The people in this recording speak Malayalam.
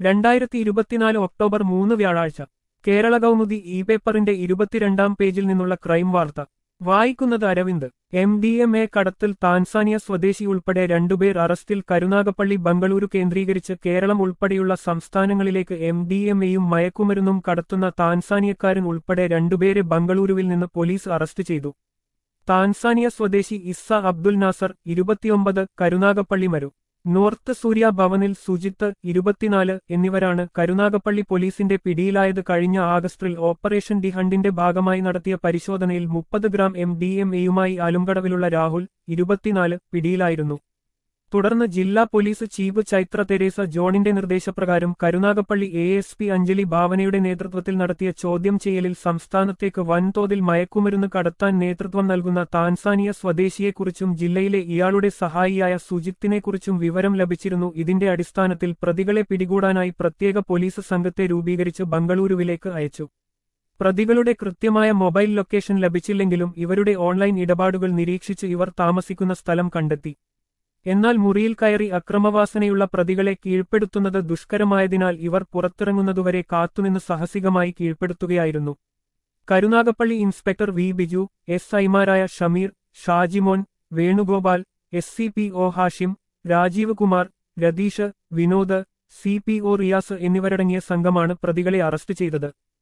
രണ്ടായിരത്തി ഇരുപത്തിനാല് ഒക്ടോബർ മൂന്ന് വ്യാഴാഴ്ച കേരള കൗമുദി ഇ പേപ്പറിന്റെ ഇരുപത്തിരണ്ടാം പേജിൽ നിന്നുള്ള ക്രൈം വാർത്ത വായിക്കുന്നത് Aravind M D M A കടത്തിൽ താൻസാനിയ സ്വദേശി ഉൾപ്പെടെ രണ്ടുപേർ അറസ്റ്റിൽ കരുനാഗപ്പള്ളി ബംഗളൂരു കേന്ദ്രീകരിച്ച് കേരളം ഉൾപ്പെടെയുള്ള സംസ്ഥാനങ്ങളിലേക്ക് എം ഡി എം എയും മയക്കുമരുന്നും കടത്തുന്ന താൻസാനിയക്കാരൻ ഉൾപ്പെടെ രണ്ടുപേരെ ബംഗളൂരുവിൽ നിന്ന് പോലീസ് അറസ്റ്റ് ചെയ്തു താൻസാനിയ സ്വദേശി ഇസ്സ അബ്ദുൽ നാസർ ഇരുപത്തിയൊമ്പത് കരുനാഗപ്പള്ളി മരു നോർത്ത് സൂര്യ ഭവനിൽ സുജിത്ത് ഇരുപത്തിനാല് എന്നിവരാണ് കരുനാഗപ്പള്ളി പോലീസിന്റെ പിടിയിലായത് കഴിഞ്ഞ ആഗസ്റ്റിൽ ഓപ്പറേഷൻ ഡി ഹണ്ടിന്റെ ഭാഗമായി നടത്തിയ പരിശോധനയിൽ മുപ്പത് ഗ്രാം എം ഡി എം എയുമായി ആലുംകടവിലുള്ള രാഹുൽ ഇരുപത്തിനാല് പിടിയിലായിരുന്നു തുടർന്ന് ജില്ലാ പോലീസ് ചീഫ് ചൈത്ര തെരേസ ജോണിന്റെ നിർദ്ദേശപ്രകാരം Karunagappally A S P Anjali ഭാവനയുടെ നേതൃത്വത്തിൽ നടത്തിയ ചോദ്യം ചെയ്യലിൽ സംസ്ഥാനത്തേക്ക് വൻതോതിൽ മയക്കുമരുന്ന് കടത്താൻ നേതൃത്വം നൽകുന്ന താൻസാനിയ സ്വദേശിയെക്കുറിച്ചും ജില്ലയിലെ ഇയാളുടെ സഹായിയായ സുജിത്തിനെക്കുറിച്ചും വിവരം ലഭിച്ചിരുന്നു ഇതിന്റെ അടിസ്ഥാനത്തിൽ പ്രതികളെ പിടികൂടാനായി പ്രത്യേക പോലീസ് സംഘത്തെ രൂപീകരിച്ച് ബംഗളൂരുവിലേക്ക് അയച്ചു പ്രതികളുടെ കൃത്യമായ മൊബൈൽ ലൊക്കേഷൻ ലഭിച്ചില്ലെങ്കിലും ഇവരുടെ ഓൺലൈൻ ഇടപാടുകൾ നിരീക്ഷിച്ച് ഇവർ താമസിക്കുന്ന സ്ഥലം കണ്ടെത്തി എന്നാൽ മുറിയിൽ കയറി അക്രമവാസനയുള്ള പ്രതികളെ കീഴ്പ്പെടുത്തുന്നത് ദുഷ്കരമായതിനാൽ ഇവർ പുറത്തിറങ്ങുന്നതുവരെ കാത്തുനിന്ന് സാഹസികമായി കീഴ്പ്പെടുത്തുകയായിരുന്നു Karunagappally inspector V Biju S ഐമാരായ Shameer Shajimon Venugopal S C P O Hashim Rajeev Kumar Ratheesh Vinod C P O Riyas എന്നിവരടങ്ങിയ സംഘമാണ് പ്രതികളെ അറസ്റ്റ് ചെയ്തത്